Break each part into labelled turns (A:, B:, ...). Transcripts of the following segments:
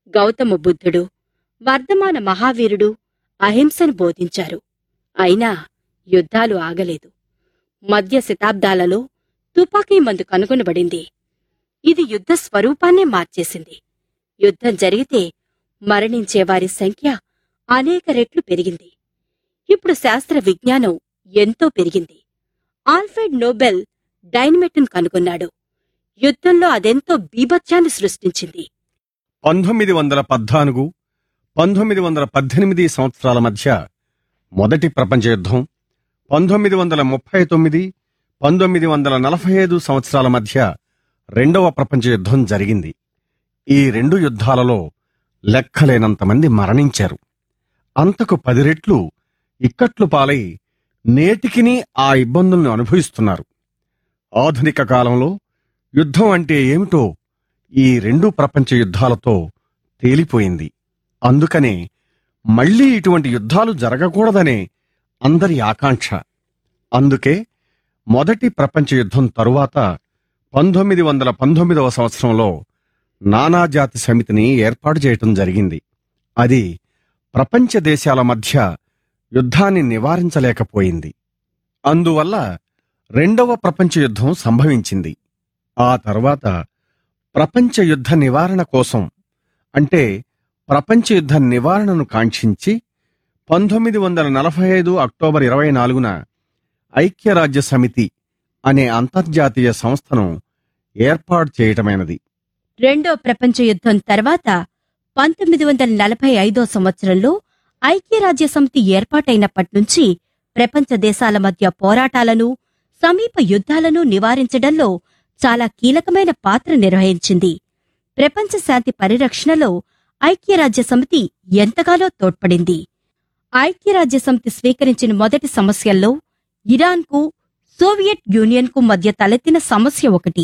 A: గౌతమ బుద్ధుడు వర్ధమాన మహావీరుడు అహింసను బోధించారు అయినా యుద్ధాలు ఆగలేదు మధ్య శతాబ్దాలలో తుపాకీ మందు కనుగొనబడింది ఇది యుద్ధ స్వరూపాన్నే మార్చేసింది యుద్ధం జరిగితే మరణించే వారి సంఖ్య అనేక రెట్లు పెరిగింది ఇప్పుడు శాస్త్ర విజ్ఞానం ఎంతో పెరిగింది ఆల్ఫ్రెడ్ నోబెల్ డైనమెట్ను కనుగొన్నాడు యుద్ధంలో అదెంతో బీభత్యాన్ని సృష్టించింది
B: పంతొమ్మిది వందల పద్నాలుగు పంతొమ్మిది వందల పద్దెనిమిది సంవత్సరాల మధ్య మొదటి ప్రపంచ యుద్ధం పంతొమ్మిది వందల ముప్పై తొమ్మిది పంతొమ్మిది వందల నలభై ఐదు సంవత్సరాల మధ్య రెండవ ప్రపంచ యుద్ధం జరిగింది ఈ రెండు యుద్ధాలలో లెక్కలేనంతమంది మరణించారు అంతకు పది రెట్లు ఇక్కట్లు పాలై నేటికిని ఆ ఇబ్బందుల్ని అనుభవిస్తున్నారు ఆధునిక కాలంలో యుద్ధం అంటే ఏమిటో ఈ రెండు ప్రపంచ యుద్ధాలతో తేలిపోయింది అందుకనే మళ్ళీ ఇటువంటి యుద్ధాలు జరగకూడదనే అందరి ఆకాంక్ష అందుకే మొదటి ప్రపంచ యుద్ధం తరువాత పంతొమ్మిది వందల పంతొమ్మిదవ సంవత్సరంలో నానాజాతి సమితిని ఏర్పాటు చేయటం జరిగింది అది ప్రపంచ దేశాల మధ్య యుద్ధాన్ని నివారించలేకపోయింది అందువల్ల రెండవ ప్రపంచ యుద్ధం సంభవించింది ఆ తర్వాత ప్రపంచ యుద్ధ నివారణ కోసం అంటే ప్రపంచ యుద్ధ నివారణను కాంక్షించి పంతొమ్మిది వందల నలభై ఐదు అక్టోబర్ ఇరవై నాలుగున ఐక్యరాజ్య సమితి అనే అంతర్జాతీయ సంస్థను ఏర్పాటు చేయటమైనది
A: రెండో ప్రపంచ యుద్ధం తర్వాత పంతొమ్మిది వందల నలభై ఐదో సంవత్సరంలో ఐక్యరాజ్య సమితి ఏర్పాటైనప్పటి నుంచి ప్రపంచ దేశాల మధ్య పోరాటాలను సమీప యుద్ధాలను నివారించడంలో చాలా కీలకమైన పాత్ర నిర్వహించింది ప్రపంచ శాంతి పరిరక్షణలో ఐక్యరాజ్య సమితి ఎంతగానో తోడ్పడింది ఐక్యరాజ్య సమితి స్వీకరించిన మొదటి సమస్యల్లో ఇరాన్కు సోవియట్ యూనియన్కు మధ్య తలెత్తిన సమస్య ఒకటి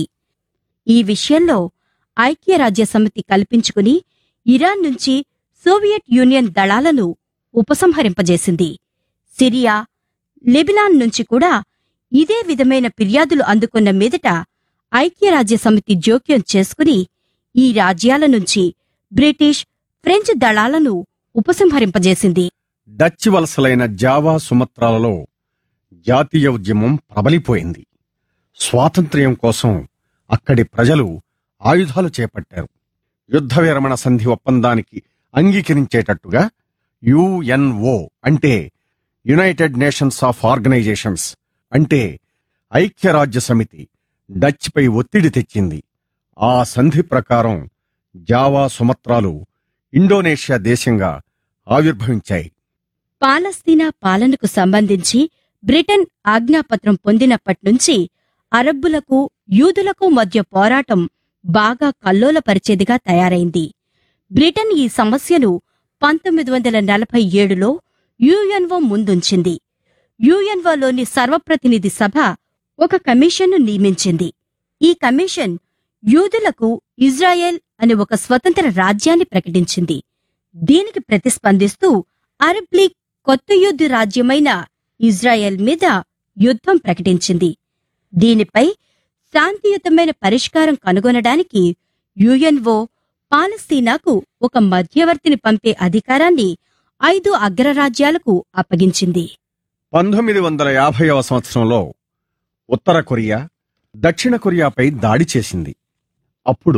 A: ఈ విషయంలో ఐక్యరాజ్య సమితి కల్పించుకుని ఇరాన్ నుంచి సోవియట్ యూనియన్ దళాలను ఉపసంహరింపజేసింది సిరియా లెబినాన్ నుంచి కూడా ఇదే విధమైన ఫిర్యాదులు అందుకున్న మీదట ఐక్యరాజ్య సమితి జోక్యం చేసుకుని ఈ రాజ్యాల నుంచి బ్రిటిష్ ఫ్రెంచ్ దళాలను ఉపసంహరింపజేసింది
B: డచ్ వలసలైన జావా సుమత్రాలలో జాతీయ ఉద్యమం ప్రబలిపోయింది స్వాతంత్ర్యం కోసం అక్కడి ప్రజలు ఆయుధాలు చేపట్టారు యుద్ధ విరమణ సంధి ఒప్పందానికి అంగీకరించేటట్టుగా యుఎన్ఓ అంటే యునైటెడ్ నేషన్స్ ఆఫ్ ఆర్గనైజేషన్స్ అంటే ఐక్యరాజ్య సమితి డచ్పై ఒత్తిడి తెచ్చింది ఆ సంధి ప్రకారం జావా సుమత్రాలు ఇండోనేషియా దేశంగా ఆవిర్భవించాయి
A: పాలస్తీనా పాలనకు సంబంధించి బ్రిటన్ ఆజ్ఞాపత్రం పొందినప్పట్నుంచి అరబ్బులకు యూదులకు మధ్య పోరాటం బాగా కల్లోలపరిచేదిగా తయారైంది బ్రిటన్ ఈ సమస్యను పంతొమ్మిది వందల నలభై ఏడులో యుఎన్ఓ ముందుంచింది యుఎన్ఓలోని సర్వప్రతినిధి సభ ఒక కమిషన్ను నియమించింది ఈ కమిషన్ యూదులకు ఇజ్రాయెల్ అనే ఒక స్వతంత్ర రాజ్యాన్ని ప్రకటించింది దీనికి ప్రతిస్పందిస్తూ అరబ్ లీగ్ కొత్త యుద్ధ రాజ్యమైన ఇజ్రాయెల్ మీద యుద్ధం ప్రకటించింది దీనిపై శాంతియుతమైన పరిష్కారం కనుగొనడానికి యుఎన్ఓ పాలస్తీనాకు ఒక మధ్యవర్తిని పంపే అధికారాన్ని ఐదు అగ్రరాజ్యాలకు అప్పగించింది
B: పంతొమ్మిది వందల యాభైవ సంవత్సరంలో ఉత్తర కొరియా దక్షిణ కొరియాపై దాడి చేసింది అప్పుడు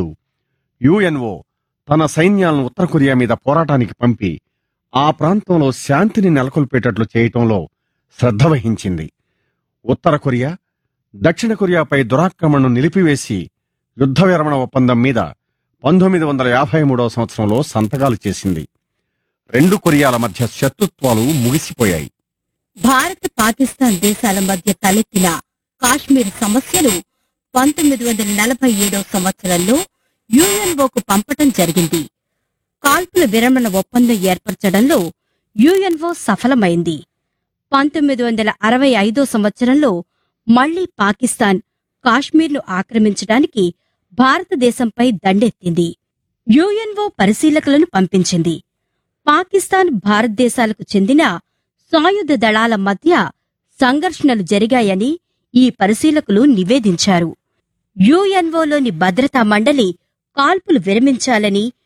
B: యుఎన్ఓ తన సైన్యాలను ఉత్తర కొరియా మీద పోరాటానికి పంపి ఆ ప్రాంతంలో శాంతిని నెలకొల్పేటట్లు చేయటంలో శ్రద్ధ వహించింది ఉత్తర కొరియా దక్షిణ కొరియాపై దురాక్రమణను నిలిపివేసి యుద్ధ విరమణ ఒప్పందం మీద పంతొమ్మిది వందల యాభై మూడవ సంవత్సరంలో సంతకాలు చేసింది రెండు కొరియాల మధ్య శత్రుత్వాలు ముగిసిపోయాయి
A: భారత్ పాకిస్తాన్ దేశాల మధ్య తలెత్తిన కాశ్మీర్ సమస్యను పంతొమ్మిది వందల నలభై ఏడవ సంవత్సరంలో యుఎన్ఓకు పంపటం జరిగింది కాల్పుల విరమణ ఒప్పందం ఏర్పరచడంలో యుఎన్ఓ సఫలమైంది పంతొమ్మిది వందల అరవై ఐదో సంవత్సరంలో మళ్లీ పాకిస్తాన్ కాశ్మీర్ను ఆక్రమించడానికి భారతదేశంపై దండెత్తింది యుఎన్ఓ పరిశీలకులను పంపించింది పాకిస్తాన్ భారతదేశాలకు చెందిన సాయుధ దళాల మధ్య సంఘర్షణలు జరిగాయని ఈ పరిశీలకులు నివేదించారు యుఎన్ఓలోని భద్రతా మండలి కాల్పులు విరమించాలని